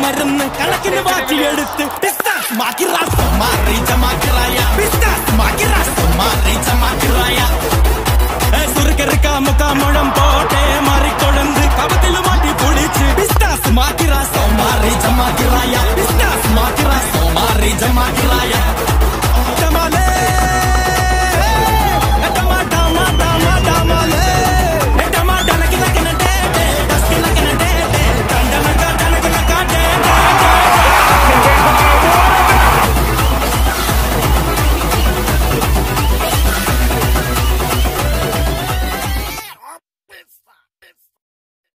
മരുന്ന് കണക്കിന് മാറ്റി എടുത്ത് ബിസിനസ് മാക്കിറാ മാറി ജമാക്കിറായ ബിസിനസ് മാക്കിറാ മാറി ജമാക്കിറായ சுருக்கருக்கா முக்காமுழம் போட்டே மாறி கொழுந்து கபத்தில மாட்டி புடிச்சு பிஸ்டாஸ் மாக்கிரா சோமாரி ஜமாக்கிராயா பிஸ்டாஸ் மாக்கிரா சோமாரி ஜமாக்கிராயா